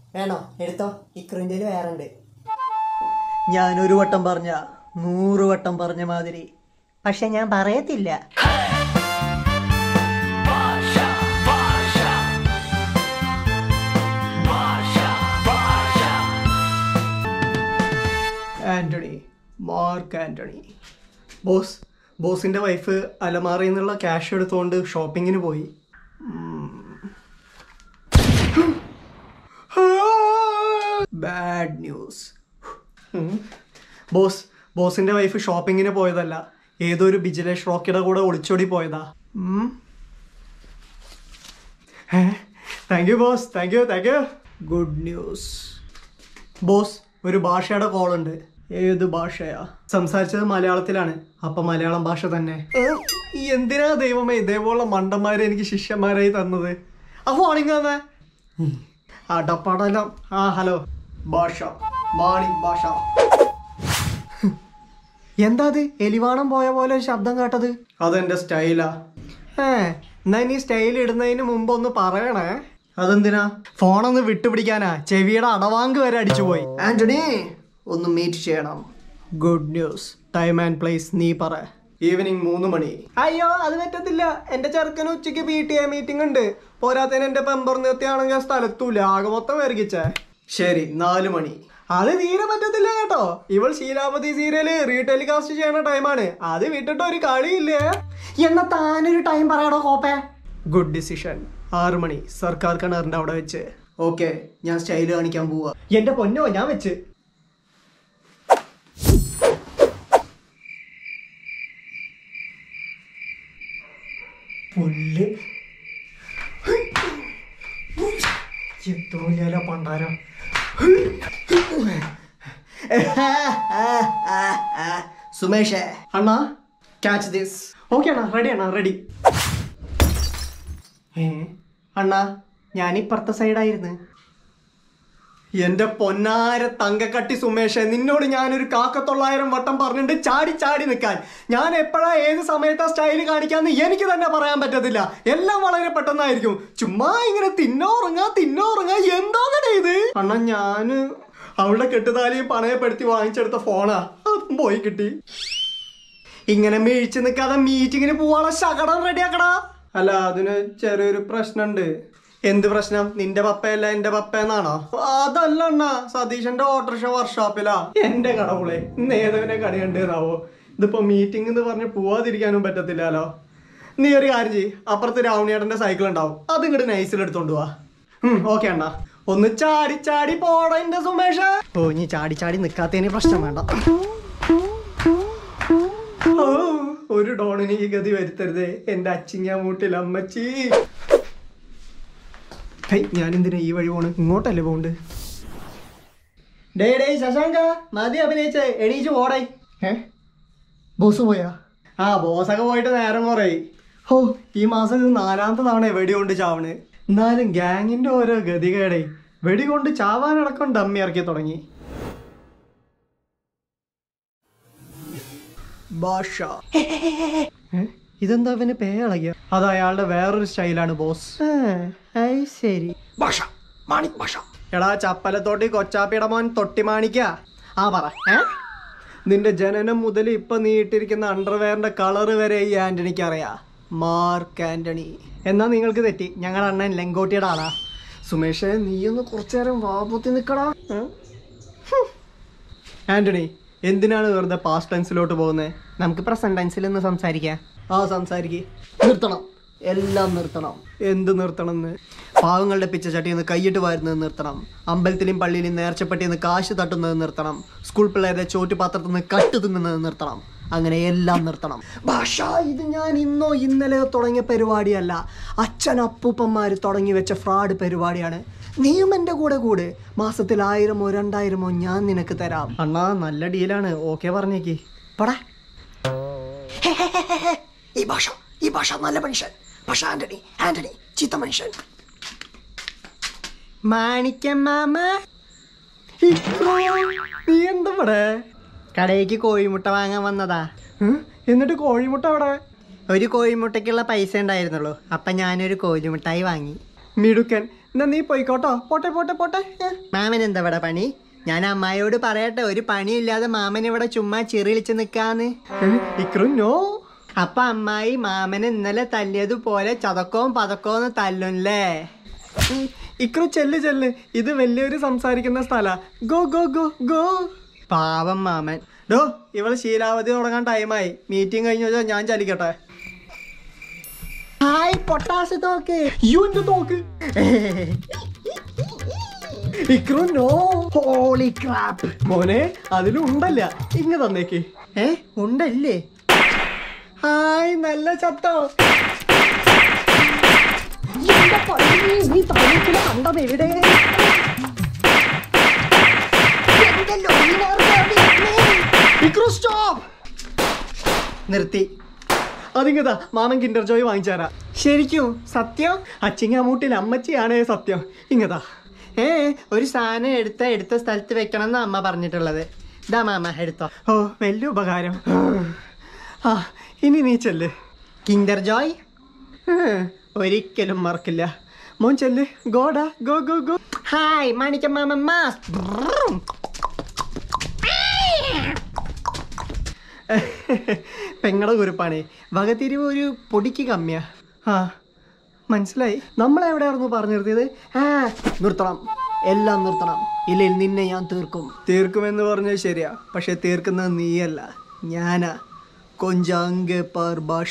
വേണോ എടുത്തോ ഇക്രുവിൻ്റെ വേറെ ഉണ്ട് ഞാനൊരു വട്ടം പറഞ്ഞ നൂറ് വട്ടം പറഞ്ഞ മാതിരി പക്ഷെ ഞാൻ പറയത്തില്ല ആന്റണി മാർക്ക് ആന്റണി ബോസ് ബോസിന്റെ വൈഫ് അലമാറയിൽ നിന്നുള്ള ക്യാഷ് എടുത്തുകൊണ്ട് ഷോപ്പിങ്ങിന് പോയി ബാഡ് ന്യൂസ് ബോസ് ബോസിന്റെ വൈഫ് ഷോപ്പിങ്ങിന് പോയതല്ല ഏതൊരു ബിജിലേഷ് റോക്കിയുടെ കൂടെ ഒളിച്ചോടി പോയതാ thank you boss thank you thank you good news boss ഒരു ഭാഷയുടെ കോൾ ഉണ്ട് ഏത് ഭാഷയാ സംസാരിച്ചത് മലയാളത്തിലാണ് അപ്പൊ മലയാളം ഭാഷ തന്നെ ഏ, എന്തിനാ ദൈവമേ ഇതേപോലുള്ള മണ്ടന്മാരെ എനിക്ക് ശിഷ്യന്മാരായി തന്നത് ആ ഫോണിങ് തന്നെ അടപ്പടലം ആ ഹലോ ഭാഷ മാണി ഭാഷ എന്താ അത് എലിവാണം പോയ പോലെ ഒരു ശബ്ദം കേട്ടത് അതെന്റെ സ്റ്റൈലാ ഏ എന്നാ ഇനി സ്റ്റൈൽ ഇടുന്നതിന് മുമ്പ് ഒന്ന് പറയണേ അതെന്തിനാ ഫോണൊന്ന് വിട്ടുപിടിക്കാനാ ചെവിയുടെ അടവാങ്ക് വരെ അടിച്ചുപോയി ആന്റണി ഒന്ന് മീറ്റ് ചെയ്യണം good news time and place നീ പറ ഈവനിങ് മൂന്ന് മണി അയ്യോ അത് പറ്റത്തില്ല എന്റെ ചെറുക്കന് ഉച്ചയ്ക്ക് പി ടി എ മീറ്റിംഗ് ഉണ്ട് പോരാത്തതിന് എന്റെ പെമ്പർ നിർത്തിയാണെങ്കിൽ സ്ഥലത്തൂല ആകെ മൊത്തം വരകിച്ചേ ശരി നാല് മണി അത് തീരെ പറ്റത്തില്ല കേട്ടോ ഇവൾ ശീലാപതി സീരിയല് റീടെലികാസ്റ്റ് ചെയ്യണ ടൈമാണ് അത് വിട്ടിട്ട് ഒരു കളിയില്ലേ എന്നാ താനൊരു ടൈം പറയടോ കോപ്പേ ഗുഡ് ഡിസിഷൻ ആറ് മണി സർക്കാർ കിണറിന്റെ അവിടെ വെച്ച് ഓക്കെ ഞാൻ സ്റ്റൈല് കാണിക്കാൻ പോവാ എന്റെ പൊന്നോ ഞാൻ വെച്ച് പുല്ല് എത്തോല പണ്ടാരം സുമേഷേ അണ്ണാ ക്യാച്ച് ദിസ് ഓക്കെ അണ്ണാ റെഡി അണ്ണാ റെഡി ഏ അണ്ണാ ഞാൻ ഇപ്പുറത്തെ സൈഡായിരുന്നു എന്റെ പൊന്നാര തങ്കക്കട്ടി സുമേഷ് നിന്നോട് ഞാനൊരു കാക്കത്തൊള്ളായിരം വട്ടം പറഞ്ഞിട്ട് ചാടി ചാടി നിൽക്കാൻ ഞാൻ എപ്പോഴാ ഏത് സമയത്താ സ്റ്റൈല് കാണിക്കാന്ന് എനിക്ക് തന്നെ പറയാൻ പറ്റത്തില്ല എല്ലാം വളരെ പെട്ടെന്നായിരിക്കും ചുമ്മാ ഇങ്ങനെ തിന്നോ ഉറങ്ങാ തിന്നോ ഉറങ്ങാ എന്തോന്നടേ ഇത് അണ്ണാ ഞാന് അവളുടെ കെട്ടുതാലിയും പണയപ്പെടുത്തി വാങ്ങിച്ചെടുത്ത ഫോണാ അതും പോയി കിട്ടി ഇങ്ങനെ മിഴിച്ചു നിൽക്കാതെ മീറ്റിങ്ങിന് പോവാനുള്ള ശകടം റെഡിയാക്കടാ അല്ല അതിന് ചെറിയൊരു പ്രശ്നമുണ്ട് എന്ത് പ്രശ്നം നിന്റെ പപ്പയല്ല എന്റെ പപ്പ എന്നാണോ അതല്ല അണ്ണ സതീശന്റെ ഓട്ടോറിക്ഷ വർക്ക്ഷോപ്പിലാ എന്റെ കടവുളെ ഇന്ന് ഏതവനെ കടി കണ്ടേന്നാവോ ഇതിപ്പോ മീറ്റിംഗ് എന്ന് പറഞ്ഞ് പോവാതിരിക്കാനും പറ്റത്തില്ലല്ലോ നീ ഒരു കാര്യം ചെയ്യ് അപ്പുറത്ത് രാവണിയേട്ടന്റെ സൈക്കിൾ ഉണ്ടാവും അത് ഇങ്ങോട്ട് നൈസിൽ എടുത്തോണ്ട് പോവാ ഓക്കെ അണ്ണ ഒന്ന് ചാടി ചാടി പോടാ എന്റെ സുമേഷ ഓ ഇനി ചാടി ചാടി നിക്കാത്തതിന് പ്രശ്നം വേണ്ട ഓ, ഒരു ഡോണിന് ഈ ഗതി വരുത്തരുതേ എന്റെ അച്ചിങ്ങ മൂട്ടിൽ അമ്മച്ചി ഹൈ ഞാൻ എന്തിനാ ഈ വഴി പോണ് ഇങ്ങോട്ടല്ലേ പോണ്ട് ഡേ ഡേ ശശാങ്ക മതി അഭിനയിച്ചേ എണീച്ച് പോടേ ഏ ബോസ് പോയാ ആ ബോസൊക്കെ പോയിട്ട് നേരം കുറേ ഹോ ഈ മാസം ഇത് നാലാമത്തെ തവണ വെടി കൊണ്ട് ചാവണ് എന്നാലും ഗ്യാങ്ങിന്റെ ഓരോ ഗതികേടേ വെടി കൊണ്ട് ചാവാനടക്കം ഡമ്മി ഇറക്കി തുടങ്ങി ഭാഷ ഏ? ഇതെന്താ അവന് പേളകിയ അത് അയാളുടെ വേറൊരു സ്റ്റൈലാണ് ബോസ് ശരി ഭാഷ മാണിക് ഭാഷ എടാ ചപ്പലത്തോട്ടി കൊച്ചാപ്പിയുടെ മോൻ തൊട്ടി മാണിക്ക ആ പറ ഏ? നിന്റെ ജനനം മുതൽ ഇപ്പൊ നീ ഇട്ടിരിക്കുന്ന അണ്ടർവെയറിന്റെ കളറ് വരെ ഈ ആന്റണിക്ക് അറിയാ മാർക്ക് ആന്റണി എന്നാ നിങ്ങൾക്ക് തെറ്റി ഞങ്ങളുടെ അണ്ണൻ ലെങ്കോട്ടിയുടെ ആളാ സുമേഷേ നീയൊന്ന് കുറച്ചു നേരം വാപത്തി നിക്കടാ ഏ? ആന്റണി എന്തിനാണ് വെറുതെ പാസ്റ്റ് ടെൻസിലോട്ട് പോകുന്നത് നമുക്ക് പ്രസന്റ് ടെൻസിൽ ഒന്ന് സംസാരിക്കാം ആ സംസാരിക്കേ നിർത്തണം എല്ലാം നിർത്തണം എന്ത് നിർത്തണം എന്ന് പാവങ്ങളുടെ പിച്ചച്ചട്ടിയിൽ നിന്ന് കൈയിട്ട് വാരുന്നത് നിർത്തണം അമ്പലത്തിലും പള്ളിയിലും നേർച്ചപ്പെട്ടിയിൽ നിന്ന് കാശ് തട്ടുന്നത് നിർത്തണം സ്കൂൾ പിള്ളേരുടെ ചോറ്റുപാത്രത്തിൽ നിന്ന് കട്ട് തിന്നുന്നത് നിർത്തണം അങ്ങനെ എല്ലാം നിർത്തണം ഭാഷ ഇത് ഞാൻ ഇന്നോ ഇന്നലെയോ തുടങ്ങിയ പരിപാടിയല്ല അച്ഛൻ അപ്പൂപ്പന്മാർ തുടങ്ങി വെച്ച ഫ്രോഡ് പരിപാടിയാണ് നീയും എൻ്റെ കൂടെ കൂടെ മാസത്തിൽ ആയിരമോ രണ്ടായിരമോ ഞാൻ നിനക്ക് തരാം അണ്ണാ നല്ല ഡീലാണ് ഓക്കെ പറഞ്ഞേക്ക് പടാ ഈ ഭാഷ ഈ ഭാഷ നല്ല മനുഷ്യൻ ഭാഷ ആന്റണി ആന്റണി ചീത്ത മനുഷ്യൻ മാണിക്കം മാമ ഇത്രോ, നീ എന്താ ഇവിടെ കടയിലേക്ക് കോഴിമുട്ട വാങ്ങാൻ വന്നതാ എന്നിട്ട് കോഴിമുട്ട അവിടെ ഒരു കോഴിമുട്ടയ്ക്കുള്ള പൈസ ഉണ്ടായിരുന്നുള്ളൂ അപ്പം ഞാനൊരു കോഴിമുട്ടായി വാങ്ങി മിടുക്കൻ എന്നാ നീ പോയിക്കോട്ടോ പോട്ടെ പോട്ടെ പോട്ടെ ഏ. മാമൻ എന്താ ഇവിടെ പണി ഞാൻ അമ്മായിയോട് പറയട്ടെ ഒരു പണിയില്ലാതെ മാമൻ ഇവിടെ ചുമ്മാ ചിറിയിളിച്ച് നിക്കാന്ന് ഏ, ഇക്രു നോ അപ്പൊ അമ്മായി മാമൻ ഇന്നലെ തല്ലിയതുപോലെ ചതക്കവും പതക്കവും തല്ലുംല്ലേ ഉം, ഇക്രു ചെല്ല് ചെല്ല് ഇത് വലിയൊരു സംസാരിക്കുന്ന സ്ഥല ഗോ ഗോ ഗോ ഗോ പാവം മാമൻ ഡോ ഇവള് ശീലാവധി തുടങ്ങാൻ ടൈമായി മീറ്റിംഗ് കഴിഞ്ഞു വെച്ചാൽ ഞാൻ ചലിക്കട്ടെ ഹായ് പൊട്ടാസ് തോക്ക് യു എന്റെ തോക്ക് ഇക്രു നോ ഹോളി ക്രാപ്പ് മോനെ അതിലുണ്ടല്ല ഇങ്ങ തന്നേക്ക് ഏ ഉണ്ടല്ലേ ഹായ് നല്ല ചത്തോ നീ തനിക്കിനെ കണ്ടത് എവിടെ ഇക്രു സ്റ്റോപ്പ് നിർത്തി അതിങ്ങതാ മാമൻ കിൻഡർ ജോയ് വാങ്ങിച്ചാരാ ശരിക്കും സത്യം അച്ചിങ്ങാമൂട്ടിൽ അമ്മച്ചിയാണ് സത്യം ഇങ്ങതാ ഏ ഒരു സാധനം എടുത്ത എടുത്ത സ്ഥലത്ത് വെക്കണം എന്നാ അമ്മ പറഞ്ഞിട്ടുള്ളത് ഇതാ മാമ എടുത്തോ ഓ വലിയ ഉപകാരം ആ ഇനി നീ ചെല്ല് കിൻഡർ ജോയ് ഏ, ഒരിക്കലും മറക്കില്ല മോൻ ചെല്ല് ഗോഡാ ഗോ ഗോ ഗോ ഹായ് മാണിക്ക മാമ മാസ് പെങ്ങടെ കുരുപ്പാണേ വകതിരിവ് ഒരു പൊടിക്ക് കമ്മിയാ ആ മനസ്സിലായി നമ്മളെവിടെയായിരുന്നു പറഞ്ഞു നിർത്തിയത് ആ നിർത്തണം എല്ലാം നിർത്തണം ഇല്ലെങ്കിൽ നിന്നെ ഞാൻ തീർക്കും തീർക്കുമെന്ന് പറഞ്ഞത് ശരിയാ പക്ഷെ തീർക്കുന്നത് നീയല്ല ഞാനാ കൊഞ്ചാങ്കെ പാർ ഭാഷ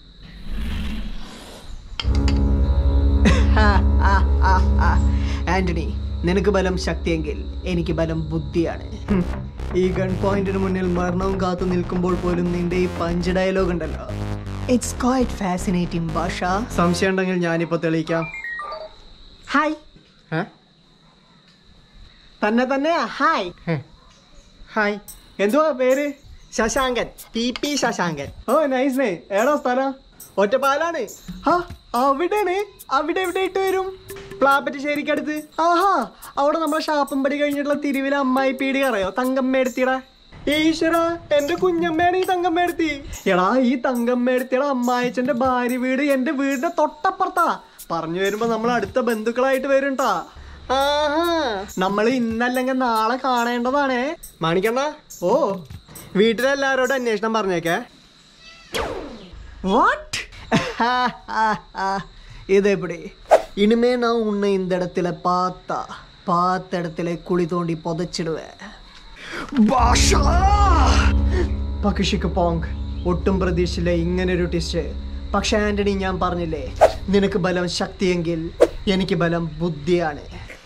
ആന്റണി നിനക്ക് ബലം ശക്തിയെങ്കിൽ എനിക്ക് ബലം ബുദ്ധിയാണ് ഹും, ഈ ഗൺ പോയിന്റിന് മുന്നിൽ മരണവും കാത്തു നിൽക്കുമ്പോൾ പോലും നിന്റെ ഈ പഞ്ച് ഡയലോഗ് ഉണ്ടല്ലോ ഇറ്റ്സ് ക്വൈറ്റ് ഫാസിനേറ്റിംഗ് ഭാഷ സംശയം ഉണ്ടെങ്കിൽ ഞാനിപ്പോ തെളിയിക്കാം ഹായ് ഏ? തന്നെ തന്നെ ഹായ് ഹായ് എന്തുവാ പേര് ശശാങ്കൻ ടി പി ശശാങ്കൻ ഓ നൈസ് നേ ഏടാ സ്ഥലം ഒറ്റപ്പാലാണ് ആ അവിടെയാണ് അവിടെ എവിടെ ഇട്ട് വരും പ്ലാപ്പറ്റശ്ശേരിക്കടുത്ത് ആഹാ അവിടെ നമ്മുടെ ഷാപ്പമ്പടി കഴിഞ്ഞിട്ടുള്ള തിരുവിലെ അമ്മായി പീടി അറിയോ തങ്കമ്മേടത്തിയുടെ ഈശ്വര എന്റെ കുഞ്ഞമ്മയാണ് ഈ തങ്കമ്മേടത്തി എടാ ഈ തങ്കമ്മേടത്തിയുടെ അമ്മായിച്ചന്റെ ഭാര്യ വീട് എന്റെ വീടിന്റെ തൊട്ടപ്പുറത്താ പറഞ്ഞു വരുമ്പോ നമ്മൾ അടുത്ത ബന്ധുക്കളായിട്ട് വരും ട്ടാ ആഹാ നമ്മൾ ഇന്നല്ലെങ്കിൽ നാളെ കാണേണ്ടതാണേ മാണിക്കണ്ണ ഓ വീട്ടിലെല്ലാരോടും അന്വേഷണം പറഞ്ഞേക്കേ வாட் இது எப்படி இனிமே நான் உன்னை இந்த இடத்துல பார்த்தா பார்த்த இடத்துல குழி தோண்டி புதைச்சிடுவேன் ഭാഷ പകുഷിക്ക് പോങ് ഒട്ടും പ്രതീക്ഷിച്ചില്ല ഇങ്ങനൊരു ടിസ്റ്റ് പക്ഷെ ആന്റണി ഞാൻ പറഞ്ഞില്ലേ നിനക്ക് ബലം ശക്തിയെങ്കിൽ എനിക്ക് ബലം ബുദ്ധിയാണ്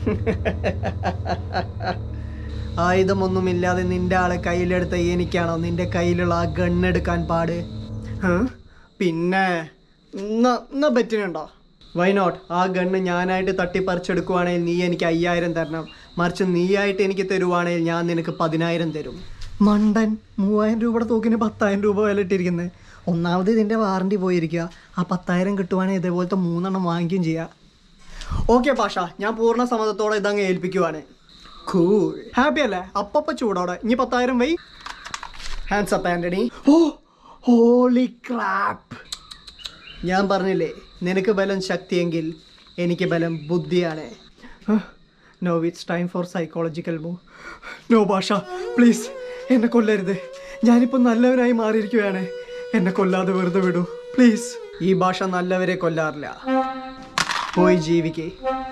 ആയുധമൊന്നുമില്ലാതെ നിന്റെ ആളെ കയ്യിലെടുത്ത എനിക്കാണോ നിന്റെ കയ്യിലുള്ള ആ ഗണ്ണെടുക്കാൻ പാട് ഹ്? പിന്നെ എന്നാ പറ്റുന്നുണ്ടോ വൈ നോട്ട് ആ ഗണ്ണ് ഞാനായിട്ട് തട്ടിപ്പറിച്ചെടുക്കുവാണെങ്കിൽ നീ എനിക്ക് അയ്യായിരം തരണം മറിച്ച് നീയായിട്ട് എനിക്ക് തരുവാണെങ്കിൽ ഞാൻ നിനക്ക് പതിനായിരം തരും മണ്ടൻ മൂവായിരം രൂപയുടെ തൂക്കിന് പത്തായിരം രൂപ വില ഇട്ടിരിക്കുന്നത് ഒന്നാമത് ഇതിന്റെ വാറണ്ടി പോയിരിക്കുക ആ പത്തായിരം കിട്ടുവാണെങ്കിൽ ഇതേപോലത്തെ മൂന്നെണ്ണം വാങ്ങിക്കുകയും ചെയ്യാം ഓക്കെ പാഷ ഞാൻ പൂർണ്ണ സമ്മതത്തോടെ ഇതങ്ങ് ഏൽപ്പിക്കുവാണ് കൂൾ ഹാപ്പി അല്ലേ അപ്പപ്പ ചൂടോടെ ഇനി പത്തായിരം വൈ hands up Antony oh holy crap ഞാൻ പറഞ്ഞില്ലേ നിനക്ക് ബലം ശക്തിയെങ്കിൽ എനിക്ക് ബലം ബുദ്ധിയാണ് no it's time for psychological move no Basha please എന്നെ കൊല്ലരുത് ഞാനിപ്പോൾ നല്ലവനായി മാറിയിരിക്കുകയാണ് എന്നെ കൊല്ലാതെ വെറുതെ വിടൂ പ്ലീസ് ഈ ഭാഷ നല്ലവരെ കൊല്ലാറില്ല പോയി ജീവിക്കേ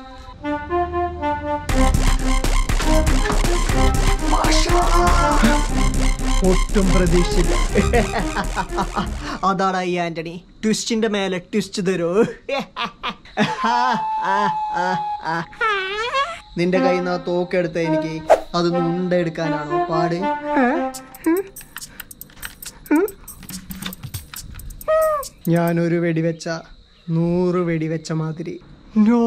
ഒട്ടും പ്രതീക്ഷിച്ചില്ല അതാടാ ഈ ആന്റണി ട്വിസ്റ്റിന്റെ മേലെ ട്വിസ്റ്റ് തരൂ നിന്റെ കയ്യിൽ നിന്ന് ആ തോക്കെടുത്ത എനിക്ക് അത് ഉണ്ടെടുക്കാനാണോ പാട് ഞാനൊരു വെടിവെച്ച നൂറ് വെടിവെച്ച മാതിരി നോ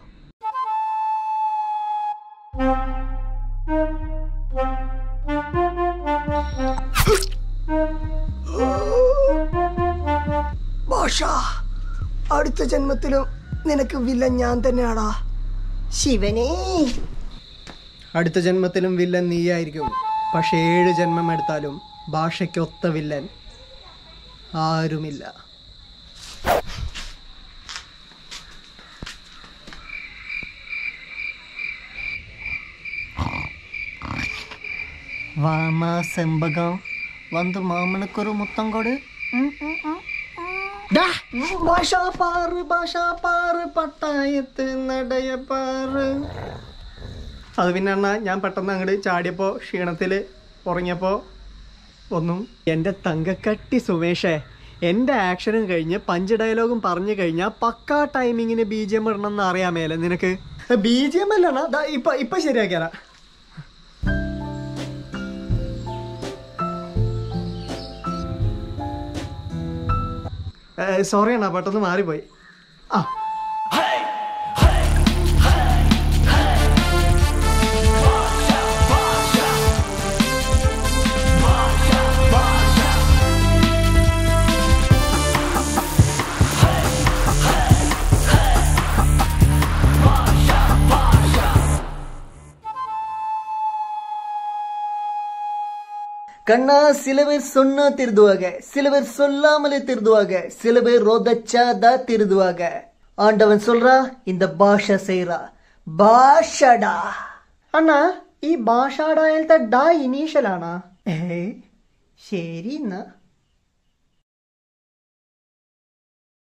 ഭാഷ അടുത്ത ജന്മത്തിലും നിനക്ക് വില്ല ഞാൻ തന്നെയാടാ ശിവനേ അടുത്ത ജന്മത്തിലും വില്ലൻ നീയായിരിക്കും പക്ഷെ ഏഴ് ജന്മം എടുത്താലും ഭാഷയ്ക്കൊത്ത വില്ലൻ ആരുമില്ല വാമാ സെമ്പകം വന്ന് മാമനക്കൊരു മുത്തം കൊട് ഡാ, ഭാഷാ പാറ് ഭാഷാ പാറ് പട്ടായത്ത് നടയപ്പാറ് അത് പിന്നെ അണ്ണാ ഞാൻ പെട്ടെന്ന് അങ്ങോട്ട് ചാടിയപ്പോ ക്ഷീണത്തില് ഉറങ്ങിയപ്പോ ഒന്നും എൻ്റെ തങ്കക്കട്ടി സുമേഷേ എൻ്റെ ആക്ഷനും കഴിഞ്ഞ് പഞ്ച് ഡയലോഗും പറഞ്ഞു കഴിഞ്ഞാൽ പക്കാ ടൈമിങ്ങിന് ബി ജി എം ഇടണമെന്ന് അറിയാമേലെ നിനക്ക് ബി ജി എം അല്ലണ ഇപ്പൊ ഇപ്പൊ ശരിയാക്കിയാ സോറി അണ്ണാ പെട്ടെന്ന് മാറിപ്പോയി ആ கண்ணா சில பேர் சொன்னா திருதுவாங்க சில பேர் சொல்லாமலே திருதுவாங்க சில பேர் ரொதச்சாதா திருதுவாங்க ஆண்டவன் சொல்றா இந்த பாஷா செய்றா பாஷடா അണ്ണാ ഈ ഭാഷാടായാലത്തെ ഡാ ഇനീഷ്യലാണാ ഏ ശരി എന്നാ